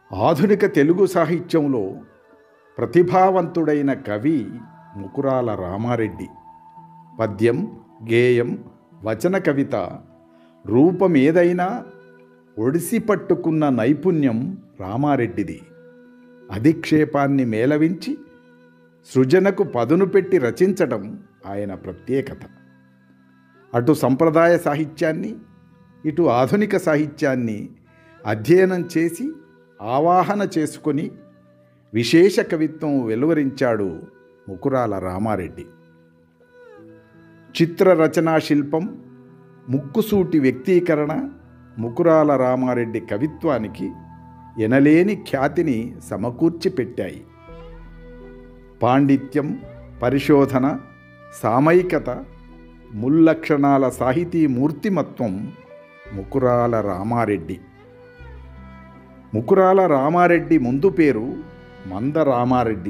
ఆధునిక తెలుగు సాహిత్యంలో ప్రతిభావంతుడైన కవి ముకురాల రామారెడ్డి పద్యం గేయం వచన కవిత రూపం ఏదైనా ఒడిసి పట్టుకున్న నైపుణ్యం రామారెడ్డిది అధిక్షేపాన్ని మేళవించి సృజనకు పదును పెట్టి రచించడం ఆయన ప్రత్యేకత అటు సంప్రదాయ సాహిత్యాన్ని ఇటు ఆధునిక సాహిత్యాన్ని అధ్యయనం చేసి ఆవాహన చేసుకొని విశేష కవిత్వం వెలువరించాడు ముకురాల రామారెడ్డి చిత్ర రచనా శిల్పం ముక్కుసూటి వ్యక్తీకరణ ముకురాల రామారెడ్డి కవిత్వానికి ఎనలేని ఖ్యాతిని సమకూర్చి పెట్టాయి పాండిత్యం పరిశోధన సామయికత ముల్లక్షణాల సాహితీ మూర్తిమత్వం ముకురాల రామారెడ్డి ముకురాల రామారెడ్డి ముందు పేరు మంద రామారెడ్డి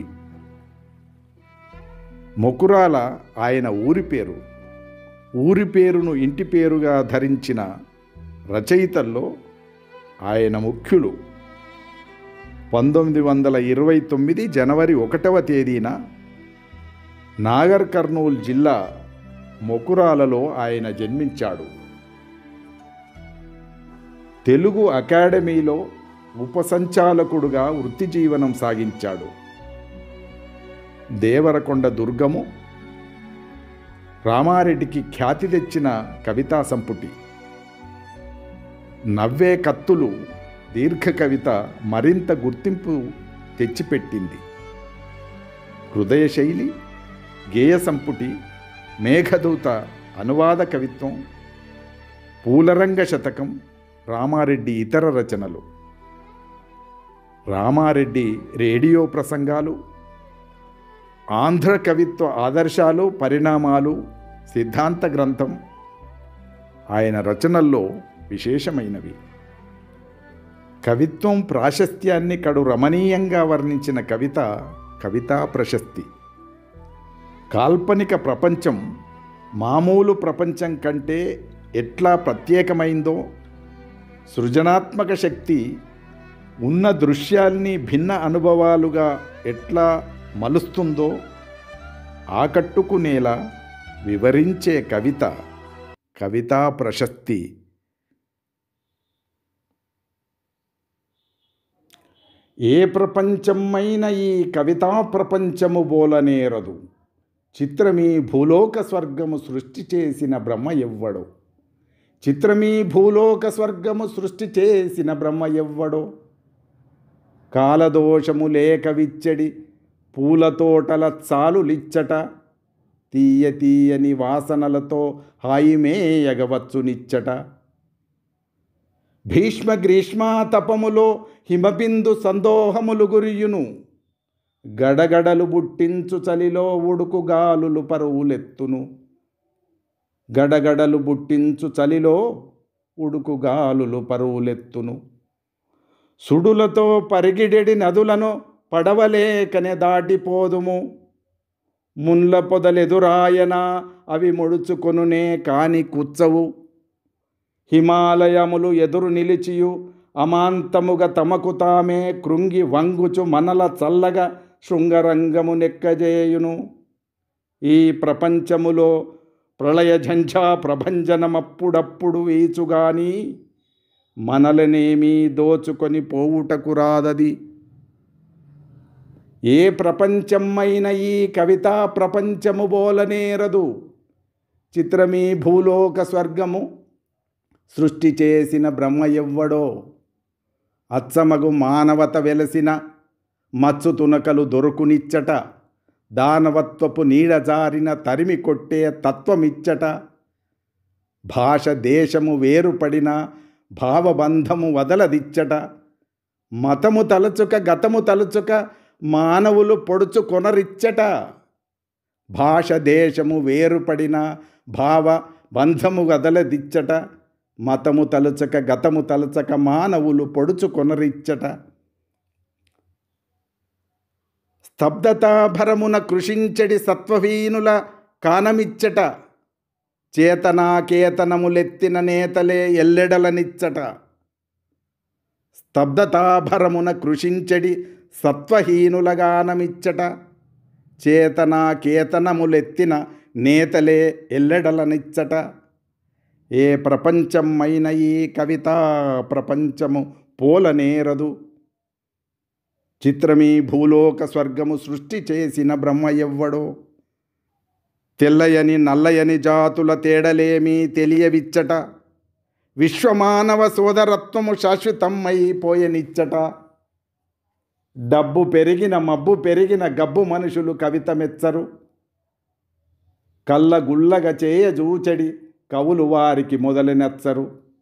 మొకురాల ఆయన ఊరి పేరు ఊరి పేరును ఇంటి పేరుగా ధరించిన రచయితల్లో ఆయన ముఖ్యులు పంతొమ్మిది వందల ఇరవై తొమ్మిది జనవరి ఒకటవ తేదీన నాగర్ కర్నూల్ జిల్లా మొకురాలలో ఆయన జన్మించాడు తెలుగు అకాడమీలో ఉపసంచాలకుడుగా వృత్తి జీవనం సాగించాడు దేవరకొండ దుర్గము రామారెడ్డికి ఖ్యాతి తెచ్చిన కవితా సంపుటి నవ్వే కత్తులు దీర్ఘ కవిత మరింత గుర్తింపు తెచ్చిపెట్టింది హృదయ శైలి గేయ సంపుటి మేఘదూత అనువాద కవిత్వం పూలరంగ శతకం రామారెడ్డి ఇతర రచనలు రామారెడ్డి రేడియో ప్రసంగాలు ఆంధ్ర కవిత్వ ఆదర్శాలు పరిణామాలు సిద్ధాంత గ్రంథం ఆయన రచనల్లో విశేషమైనవి కవిత్వం ప్రాశస్త్యాన్ని కడు రమణీయంగా వర్ణించిన కవిత కవితా ప్రశస్తి కాల్పనిక ప్రపంచం మామూలు ప్రపంచం కంటే ఎట్లా ప్రత్యేకమైందో సృజనాత్మక శక్తి ఉన్న దృశ్యాల్ని భిన్న అనుభవాలుగా ఎట్లా మలుస్తుందో ఆకట్టుకునేలా వివరించే కవిత కవితా ప్రశస్తి ఏ ప్రపంచమైన ఈ కవితా ప్రపంచము బోలనేరదు చిత్రమీ భూలోక స్వర్గము సృష్టి చేసిన బ్రహ్మ ఎవ్వడో చిత్రమీ భూలోక స్వర్గము సృష్టి చేసిన బ్రహ్మ ఎవ్వడో కాలదోషము లేక విచ్చడి పూల తోటల చాలులిచ్చట తీయ తీయని వాసనలతో హాయిమేయగవచ్చు నిచ్చట భీష్మ గ్రీష్మ తపములో హిమబిందు సందోహములు గురియును గడగడలు బుట్టించు చలిలో ఉడుకు గాలులు పరువులెత్తును గడగడలు బుట్టించు చలిలో ఉడుకు గాలులు పరువులెత్తును సుడులతో పరిగిడెడి నదులను పడవలేకనే దాటిపోదుము మున్ల పొదలెదురాయన అవి ముడుచుకొనునే కాని కుచ్చవు హిమాలయములు ఎదురు నిలిచియు అమాంతముగా తమకు తామే కృంగి వంగుచు మనల చల్లగా శృంగరంగము నెక్కజేయును ఈ ప్రపంచములో ప్రళయ ఝంఝా ప్రభంజనమప్పుడప్పుడు వీచుగాని మనలనేమీ దోచుకొని పోవుటకు రాదది ఏ ప్రపంచమైన ఈ కవితా ప్రపంచము బోలనేరదు చిత్రమీ భూలోక స్వర్గము సృష్టి చేసిన బ్రహ్మ ఎవ్వడో అచ్చమగు మానవత వెలసిన మత్సు తునకలు దొరుకునిచ్చట దానవత్వపు నీడజారిన తరిమి కొట్టే తత్వమిచ్చట భాష దేశము వేరుపడిన భావబంధము వదలదిచ్చట మతము తలచుక గతము తలుచుక మానవులు పొడుచు కొనరిచ్చట భాష దేశము వేరుపడిన భావ బంధము వదలదిచ్చట మతము తలుచక గతము తలచక మానవులు పొడుచు కొనరిచ్చట స్తబ్దతాభరమున కృషించడి సత్వహీనుల కానమిచ్చట చేతనాకేతనములెత్తిన నేతలే ఎల్లెడలనిచ్చట స్తబ్దతాభరమున కృషించడి సత్వహీనులగానమిచ్చట చేతన కేతనములెత్తిన నేతలే ఎల్లెడలనిచ్చట ఏ ప్రపంచమైన ఈ కవితా ప్రపంచము పోలనేరదు చిత్రమీ భూలోక స్వర్గము సృష్టి చేసిన బ్రహ్మ ఎవ్వడో తెల్లయని నల్లయని జాతుల తేడలేమీ తెలియవిచ్చట విశ్వమానవ సోదరత్వము శాశ్వతమైపోయనిచ్చట డబ్బు పెరిగిన మబ్బు పెరిగిన గబ్బు మనుషులు కవిత మెచ్చరు కళ్ళ గుల్లగ చేయజూచడి కవులు వారికి మొదలెనెచ్చరు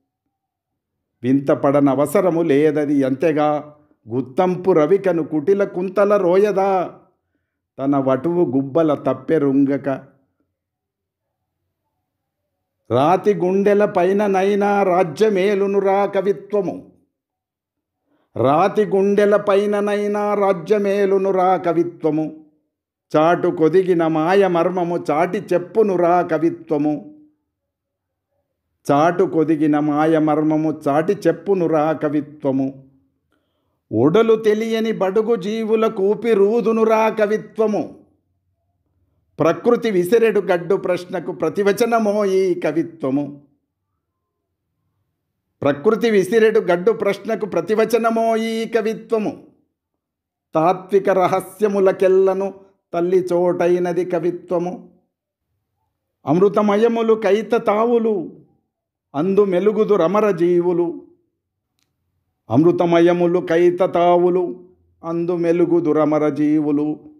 వింతపడనవసరము లేదది ఎంతెగా గుత్తంపు రవికను కుటిల కుంతల రోయదా తన వటువు గుబ్బల తప్పెరుంగక రాతి గుండెల పైన నైనా రాజ్యమేలునురా కవిత్వము రాతి గుండెల పైననైనా రాజ్యమేలునురా కవిత్వము చాటు కొదిగిన మాయ మర్మము చాటి చెప్పునురా కవిత్వము చాటు కొదిగిన మాయ మర్మము చాటి చెప్పునురా కవిత్వము ఒడలు తెలియని బడుగు జీవుల కూపిరూదునురా కవిత్వము ప్రకృతి విసిరెడు గడ్డు ప్రశ్నకు ప్రతివచనమో ఈ కవిత్వము ప్రకృతి విసిరెడు గడ్డు ప్రశ్నకు ప్రతివచనమో ఈ కవిత్వము తాత్విక రహస్యములకెల్లను తల్లి చోటైనది కవిత్వము అమృతమయములు కైత తావులు అందు మెలుగుదు రమర జీవులు అమృతమయములు కైత తావులు అందు మెలుగుదు రమర జీవులు